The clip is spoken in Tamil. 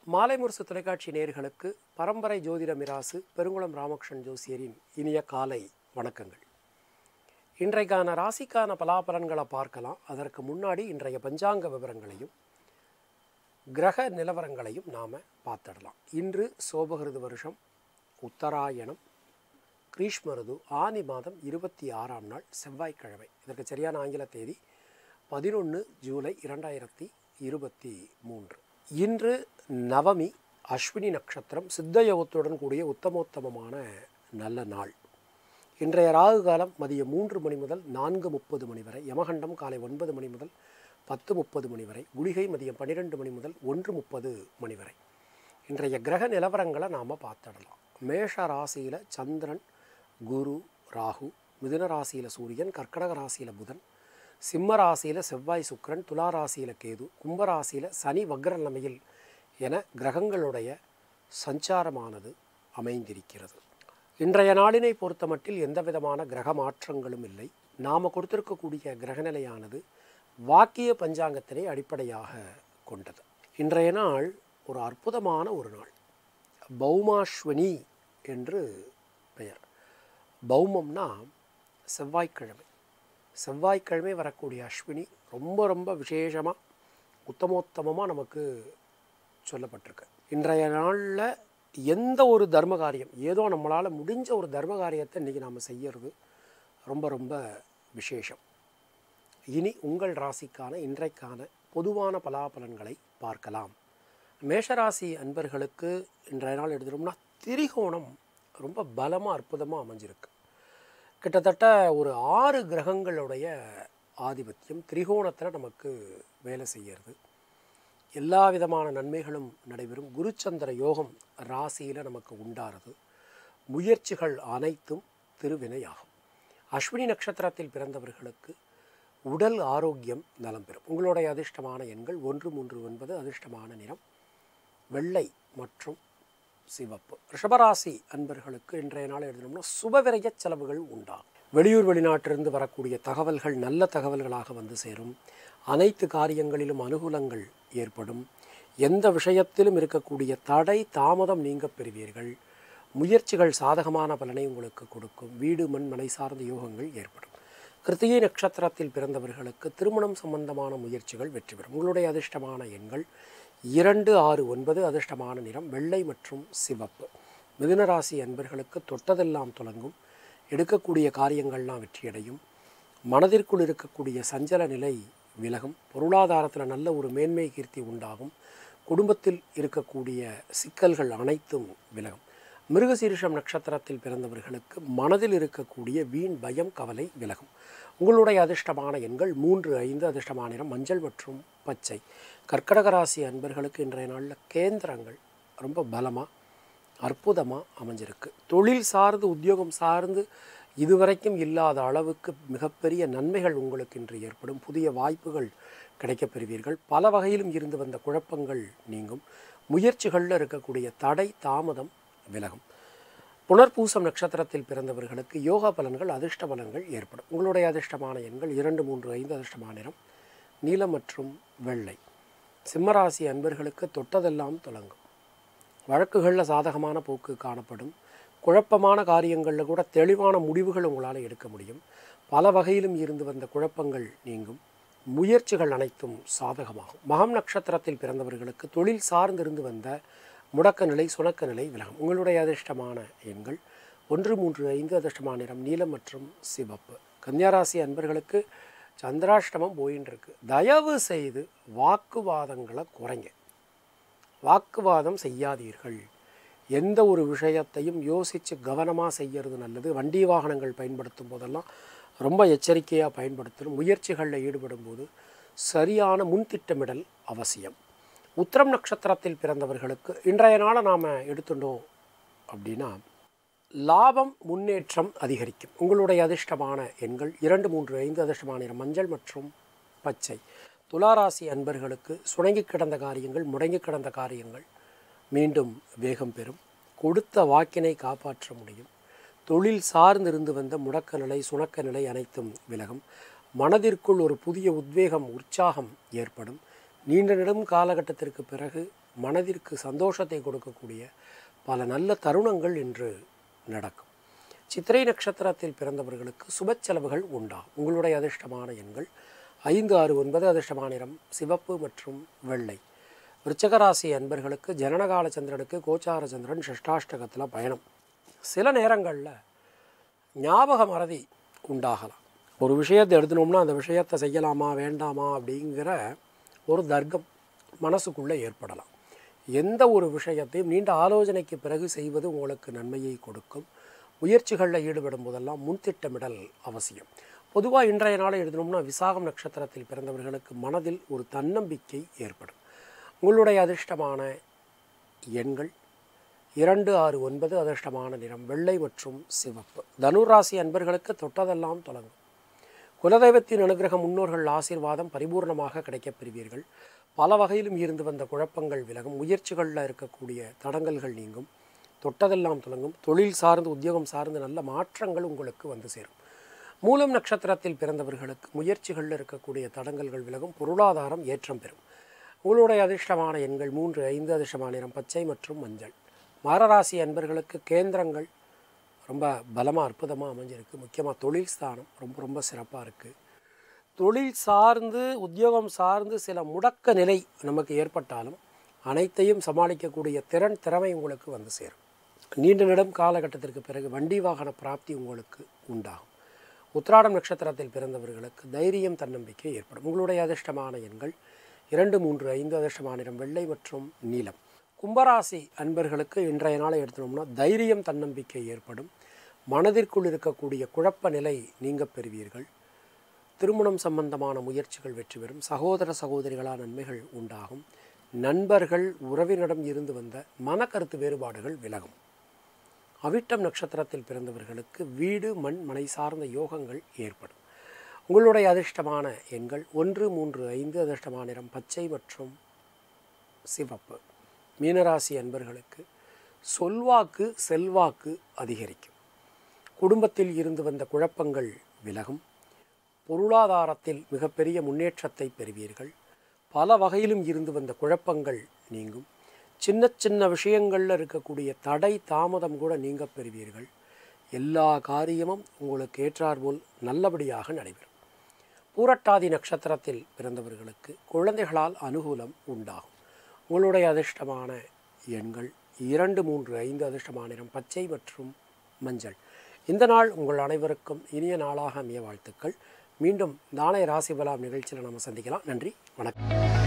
மாலை முரசு தொலைக்காட்சி நேயர்களுக்கு பரம்பரை ஜோதிட மிராசு பெருங்குளம் ராமகிருஷ்ணன் ஜோசியரின் இனிய காலை வணக்கங்கள் இன்றைக்கான ராசிக்கான பலாபலன்களை பார்க்கலாம் அதற்கு முன்னாடி இன்றைய பஞ்சாங்க விவரங்களையும் கிரக நிலவரங்களையும் நாம் பார்த்துடலாம் இன்று சோபகிருது வருஷம் உத்தராயணம் கிரீஷ்மருது ஆனி மாதம் இருபத்தி ஆறாம் நாள் செவ்வாய்க்கிழமை இதற்கு சரியான ஆங்கில தேதி பதினொன்று ஜூலை இரண்டாயிரத்தி இருபத்தி மூன்று இன்று நவமி அஸ்வினி நட்சத்திரம் சித்த யோகத்துடன் கூடிய உத்தமோத்தமமான நல்ல நாள் இன்றைய ராகு காலம் மதியம் மூன்று மணி முதல் நான்கு முப்பது மணி வரை யமகண்டம் காலை ஒன்பது மணி முதல் பத்து முப்பது மணி வரை குளிகை மதியம் பன்னிரெண்டு மணி முதல் ஒன்று முப்பது மணி வரை இன்றைய கிரக நிலவரங்களை நாம் பார்த்துடலாம் மேஷ ராசியில் சந்திரன் குரு ராகு மிதுன ராசியில் சூரியன் கர்க்கடக ராசியில் புதன் சிம்ம ராசியில் செவ்வாய் சுக்கிரன் துலா ராசியில் கேது கும்ப ராசியில் சனி வக்ர நிலைமையில் என கிரகங்களுடைய சஞ்சாரமானது அமைந்திருக்கிறது இன்றைய நாளினை பொறுத்தமட்டில் எந்த விதமான கிரக மாற்றங்களும் இல்லை நாம் கொடுத்திருக்கக்கூடிய கிரகநிலையானது வாக்கிய பஞ்சாங்கத்தினை அடிப்படையாக கொண்டது இன்றைய நாள் ஒரு அற்புதமான ஒரு நாள் பௌமாஸ்வனி என்று பெயர் பௌமம்னா செவ்வாய்க்கிழமை செவ்வாய்க்கிழமை வரக்கூடிய அஸ்வினி ரொம்ப ரொம்ப விசேஷமாக உத்தமோத்தமமாக நமக்கு சொல்லப்பட்டிருக்கு இன்றைய நாளில் எந்த ஒரு தர்ம காரியம் ஏதோ நம்மளால் முடிஞ்ச ஒரு தர்ம காரியத்தை இன்றைக்கி நாம் செய்யறது ரொம்ப ரொம்ப விசேஷம் இனி உங்கள் ராசிக்கான இன்றைக்கான பொதுவான பலாபலன்களை பார்க்கலாம் மேஷராசி அன்பர்களுக்கு இன்றைய நாள் எடுத்துட்டோம்னா திரிகோணம் ரொம்ப பலமாக அற்புதமாக அமைஞ்சிருக்கு கிட்டத்தட்ட ஒரு ஆறு கிரகங்களுடைய ஆதிபத்தியம் திரிகோணத்தில் நமக்கு வேலை செய்கிறது எல்லா விதமான நன்மைகளும் நடைபெறும் குருச்சந்திர யோகம் ராசியில் நமக்கு உண்டாகிறது முயற்சிகள் அனைத்தும் திருவினையாகும் அஸ்வினி நட்சத்திரத்தில் பிறந்தவர்களுக்கு உடல் ஆரோக்கியம் நலம் பெறும் உங்களுடைய அதிர்ஷ்டமான எண்கள் ஒன்று மூன்று ஒன்பது அதிர்ஷ்டமான நிறம் வெள்ளை மற்றும் சிவப்பு ரிஷபராசி அன்பர்களுக்கு இன்றைய நாள் எழுதணும்னா சுபவிரய செலவுகள் உண்டாகும் வெளியூர் வெளிநாட்டிலிருந்து வரக்கூடிய தகவல்கள் நல்ல தகவல்களாக வந்து சேரும் அனைத்து காரியங்களிலும் அனுகூலங்கள் ஏற்படும் எந்த விஷயத்திலும் இருக்கக்கூடிய தடை தாமதம் நீங்க பெறுவீர்கள் முயற்சிகள் சாதகமான பலனை உங்களுக்கு கொடுக்கும் வீடு மண் மனை சார்ந்த யோகங்கள் ஏற்படும் கிருத்திகை நட்சத்திரத்தில் பிறந்தவர்களுக்கு திருமணம் சம்பந்தமான முயற்சிகள் வெற்றி பெறும் உங்களுடைய அதிர்ஷ்டமான எண்கள் இரண்டு ஆறு ஒன்பது அதிர்ஷ்டமான நிறம் வெள்ளை மற்றும் சிவப்பு மிதுனராசி அன்பர்களுக்கு தொட்டதெல்லாம் தொடங்கும் எடுக்கக்கூடிய காரியங்கள்லாம் வெற்றியடையும் மனதிற்குள் இருக்கக்கூடிய சஞ்சல நிலை விலகும் பொருளாதாரத்தில் நல்ல ஒரு மேன்மை கீர்த்தி உண்டாகும் குடும்பத்தில் இருக்கக்கூடிய சிக்கல்கள் அனைத்தும் விலகும் மிருகசீரிஷம் நட்சத்திரத்தில் பிறந்தவர்களுக்கு மனதில் இருக்கக்கூடிய வீண் பயம் கவலை விலகும் உங்களுடைய அதிர்ஷ்டமான எண்கள் மூன்று ஐந்து அதிர்ஷ்டமான நிறம் மஞ்சள் மற்றும் பச்சை கர்க்கடக ராசி அன்பர்களுக்கு இன்றைய நாளில் கேந்திரங்கள் ரொம்ப பலமாக அற்புதமாக அமைஞ்சிருக்கு தொழில் சார்ந்து உத்தியோகம் சார்ந்து இதுவரைக்கும் இல்லாத அளவுக்கு மிகப்பெரிய நன்மைகள் உங்களுக்கு இன்று ஏற்படும் புதிய வாய்ப்புகள் கிடைக்கப் பெறுவீர்கள் பல வகையிலும் இருந்து வந்த குழப்பங்கள் நீங்கும் முயற்சிகளில் இருக்கக்கூடிய தடை தாமதம் விலகும் புனர்பூசம் நட்சத்திரத்தில் பிறந்தவர்களுக்கு யோகா பலன்கள் அதிர்ஷ்ட பலன்கள் ஏற்படும் உங்களுடைய அதிர்ஷ்டமான எண்கள் இரண்டு மூன்று ஐந்து அதிர்ஷ்டமான நிறம் நீலம் மற்றும் வெள்ளை சிம்மராசி அன்பர்களுக்கு தொட்டதெல்லாம் தொடங்கும் வழக்குகளில் சாதகமான போக்கு காணப்படும் குழப்பமான காரியங்களில் கூட தெளிவான முடிவுகள் உங்களால் எடுக்க முடியும் பல வகையிலும் இருந்து வந்த குழப்பங்கள் நீங்கும் முயற்சிகள் அனைத்தும் சாதகமாகும் மகம் நட்சத்திரத்தில் பிறந்தவர்களுக்கு தொழில் சார்ந்திருந்து வந்த முடக்க நிலை சுணக்க நிலை விலகும் உங்களுடைய அதிர்ஷ்டமான எண்கள் ஒன்று மூன்று ஐந்து அதிர்ஷ்டமான நிறம் நீலம் மற்றும் சிவப்பு கன்னியாராசி அன்பர்களுக்கு சந்திராஷ்டமம் போயின்னு இருக்கு தயவு செய்து வாக்குவாதங்களை குறைங்க வாக்குவாதம் செய்யாதீர்கள் எந்த ஒரு விஷயத்தையும் யோசித்து கவனமாக செய்கிறது நல்லது வண்டி வாகனங்கள் பயன்படுத்தும் போதெல்லாம் ரொம்ப எச்சரிக்கையாக பயன்படுத்தணும் முயற்சிகளில் ஈடுபடும் போது சரியான முன்திட்டமிடல் அவசியம் உத்திரம் நட்சத்திரத்தில் பிறந்தவர்களுக்கு இன்றைய நாளை நாம் எடுத்துட்டோம் அப்படின்னா லாபம் முன்னேற்றம் அதிகரிக்கும் உங்களுடைய அதிர்ஷ்டமான எண்கள் இரண்டு மூன்று ஐந்து அதிர்ஷ்டமான நிறம் மஞ்சள் மற்றும் பச்சை துளாராசி அன்பர்களுக்கு சுணங்கி கிடந்த காரியங்கள் முடங்கி கிடந்த காரியங்கள் மீண்டும் வேகம் பெறும் கொடுத்த வாக்கினை காப்பாற்ற முடியும் தொழில் சார்ந்திருந்து வந்த முடக்க நிலை சுணக்க நிலை அனைத்தும் விலகும் மனதிற்குள் ஒரு புதிய உத்வேகம் உற்சாகம் ஏற்படும் நீண்ட நெடும் காலகட்டத்திற்கு பிறகு மனதிற்கு சந்தோஷத்தை கொடுக்கக்கூடிய பல நல்ல தருணங்கள் இன்று நடக்கும் சித்திரை நட்சத்திரத்தில் பிறந்தவர்களுக்கு சுப செலவுகள் உண்டாகும் உங்களுடைய அதிர்ஷ்டமான எண்கள் ஐந்து ஆறு ஒன்பது அதிர்ஷ்டமான நிறம் சிவப்பு மற்றும் வெள்ளை விருச்சகராசி அன்பர்களுக்கு ஜனனகால சந்திரனுக்கு கோச்சார சந்திரன் ஷஷ்டாஷ்டகத்தில் பயணம் சில நேரங்களில் ஞாபக மறதி உண்டாகலாம் ஒரு விஷயத்தை எடுத்துனோம்னா அந்த விஷயத்தை செய்யலாமா வேண்டாமா அப்படிங்கிற ஒரு தர்க்கம் மனசுக்குள்ளே ஏற்படலாம் எந்த ஒரு விஷயத்தையும் நீண்ட ஆலோசனைக்கு பிறகு செய்வது உங்களுக்கு நன்மையை கொடுக்கும் முயற்சிகளில் ஈடுபடும் போதெல்லாம் முன்திட்டமிடல் அவசியம் பொதுவாக இன்றைய நாளை எழுதணும்னா விசாகம் நட்சத்திரத்தில் பிறந்தவர்களுக்கு மனதில் ஒரு தன்னம்பிக்கை ஏற்படும் உங்களுடைய அதிர்ஷ்டமான எண்கள் இரண்டு ஆறு ஒன்பது அதிர்ஷ்டமான நிறம் வெள்ளை மற்றும் சிவப்பு தனுராசி அன்பர்களுக்கு தொட்டதெல்லாம் தொடங்கும் குலதெய்வத்தின் அனுகிரகம் முன்னோர்கள் ஆசீர்வாதம் பரிபூர்ணமாக கிடைக்கப் பெறுவீர்கள் பல வகையிலும் இருந்து வந்த குழப்பங்கள் விலகும் முயற்சிகளில் இருக்கக்கூடிய தடங்கல்கள் நீங்கும் தொட்டதெல்லாம் தொடங்கும் தொழில் சார்ந்து உத்தியோகம் சார்ந்து நல்ல மாற்றங்கள் உங்களுக்கு வந்து சேரும் மூலம் நட்சத்திரத்தில் பிறந்தவர்களுக்கு முயற்சிகளில் இருக்கக்கூடிய தடங்கல்கள் விலகும் பொருளாதாரம் ஏற்றம் பெறும் உங்களுடைய அதிர்ஷ்டமான எண்கள் மூன்று ஐந்து அதிர்ஷ்டமான நிறம் பச்சை மற்றும் மஞ்சள் மகராசி அன்பர்களுக்கு கேந்திரங்கள் ரொம்ப பலமாக அற்புதமாக அமைஞ்சிருக்கு முக்கியமாக தொழில் ஸ்தானம் ரொம்ப ரொம்ப சிறப்பாக இருக்குது தொழில் சார்ந்து உத்தியோகம் சார்ந்து சில முடக்க நிலை நமக்கு ஏற்பட்டாலும் அனைத்தையும் சமாளிக்கக்கூடிய திறன் திறமை உங்களுக்கு வந்து சேரும் நீண்ட நெடும் காலகட்டத்திற்கு பிறகு வண்டி வாகன பிராப்தி உங்களுக்கு உண்டாகும் உத்திராடம் நட்சத்திரத்தில் பிறந்தவர்களுக்கு தைரியம் தன்னம்பிக்கை ஏற்படும் உங்களுடைய அதிர்ஷ்டமான எண்கள் இரண்டு மூன்று ஐந்து அதிர்ஷ்டமான நிறம் வெள்ளை மற்றும் நீலம் கும்பராசி அன்பர்களுக்கு இன்றைய நாளை எடுத்தோம்னா தைரியம் தன்னம்பிக்கை ஏற்படும் மனதிற்குள் இருக்கக்கூடிய குழப்ப நிலை நீங்க பெறுவீர்கள் திருமணம் சம்பந்தமான முயற்சிகள் வெற்றி பெறும் சகோதர சகோதரிகளால் நன்மைகள் உண்டாகும் நண்பர்கள் உறவினரிடம் இருந்து வந்த மனக்கருத்து வேறுபாடுகள் விலகும் அவிட்டம் நட்சத்திரத்தில் பிறந்தவர்களுக்கு வீடு மண் மனை சார்ந்த யோகங்கள் ஏற்படும் உங்களுடைய அதிர்ஷ்டமான எண்கள் ஒன்று மூன்று ஐந்து அதிர்ஷ்டமான நிறம் பச்சை மற்றும் சிவப்பு மீனராசி அன்பர்களுக்கு சொல்வாக்கு செல்வாக்கு அதிகரிக்கும் குடும்பத்தில் இருந்து வந்த குழப்பங்கள் விலகும் பொருளாதாரத்தில் மிகப்பெரிய முன்னேற்றத்தை பெறுவீர்கள் பல வகையிலும் இருந்து வந்த குழப்பங்கள் நீங்கும் சின்ன சின்ன விஷயங்களில் இருக்கக்கூடிய தடை தாமதம் கூட நீங்க பெறுவீர்கள் எல்லா காரியமும் உங்களுக்கு ஏற்றாற்போல் நல்லபடியாக நடைபெறும் பூரட்டாதி நட்சத்திரத்தில் பிறந்தவர்களுக்கு குழந்தைகளால் அனுகூலம் உண்டாகும் உங்களுடைய அதிர்ஷ்டமான எண்கள் இரண்டு மூன்று ஐந்து அதிர்ஷ்டமான நிறம் பச்சை மற்றும் மஞ்சள் இந்த நாள் உங்கள் அனைவருக்கும் இனிய நாளாக அமைய வாழ்த்துக்கள் மீண்டும் நாளை ராசி பலாம் நிகழ்ச்சியில் நம்ம சந்திக்கலாம் நன்றி வணக்கம்